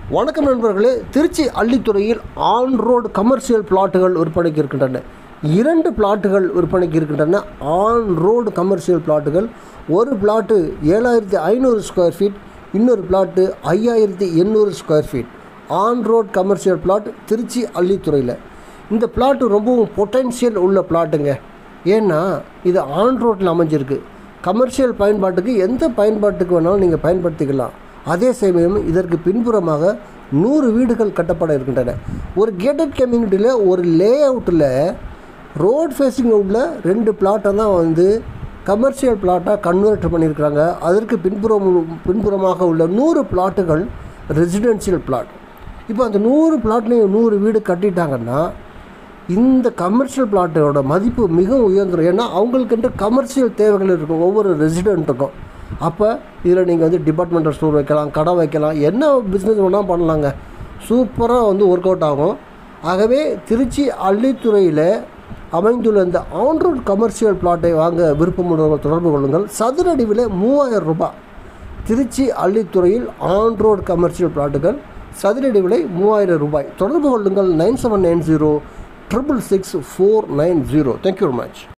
வணக்கம் நண்பர்களே திருச்சி அள்ளித்துறையில் ஆன் ரோடு கமர்ஷியல் பிளாட்டுகள் விற்பனைக்கு இருக்கின்றன இரண்டு பிளாட்டுகள் விற்பனைக்கு இருக்கின்றன ஆன் ரோடு கமர்ஷியல் பிளாட்டுகள் ஒரு பிளாட்டு ஏழாயிரத்தி ஐநூறு ஸ்கொயர் ஃபீட் இன்னொரு பிளாட்டு ஐயாயிரத்தி எண்ணூறு square feet on road commercial plot Trichy அள்ளித்துறையில் இந்த பிளாட்டு ரொம்பவும் பொட்டென்ஷியல் உள்ள பிளாட்டுங்க ஏன்னா இது ஆன் ரோட்டில் அமைஞ்சிருக்கு கமர்ஷியல் பயன்பாட்டுக்கு எந்த பயன்பாட்டுக்கு வேணாலும் நீங்கள் பயன்படுத்திக்கலாம் அதே சமயம் இதற்கு பின்புறமாக நூறு வீடுகள் கட்டப்பட இருக்கின்றன ஒரு கேட்டட் கம்யூனிட்டியில் ஒரு லே அவுட்டில் ரோட் ஃபேஸிங் உள்ள ரெண்டு பிளாட்டை தான் வந்து கமர்ஷியல் பிளாட்டாக கன்வெர்ட் பண்ணியிருக்கிறாங்க அதற்கு பின்புறம் பின்புறமாக உள்ள நூறு பிளாட்டுகள் ரெசிடென்ஷியல் பிளாட் இப்போ அந்த நூறு பிளாட்லேயும் நூறு வீடு கட்டிட்டாங்கன்னா இந்த கமர்ஷியல் பிளாட்டோட மதிப்பு மிகவும் உயர்ந்துடும் ஏன்னா அவங்களுக்குன்ற கமர்ஷியல் தேவைகள் இருக்கும் ஒவ்வொரு ரெசிடெண்ட்டுக்கும் அப்போ இதில் நீங்கள் வந்து டிபார்ட்மெண்டல் ஸ்டோர் வைக்கலாம் கடை வைக்கலாம் என்ன பிஸ்னஸ் வேணால் பண்ணலாங்க சூப்பராக வந்து ஒர்க் அவுட் ஆகும் ஆகவே திருச்சி அள்ளித்துறையில் அமைந்துள்ள இந்த ஆன்ரோட் கமர்ஷியல் பிளாட்டை வாங்க விருப்பமுள்ளவர்கள் தொடர்பு கொள்ளுங்கள் சதுரடி விலை மூவாயிரம் ரூபாய் திருச்சி அள்ளித்துறையில் ஆன் ரோடு கமர்ஷியல் பிளாட்டுகள் சதுரடி விலை மூவாயிரம் ரூபாய் தொடர்பு கொள்ளுங்கள் nine seven nine zero triple six four nine zero thank you very much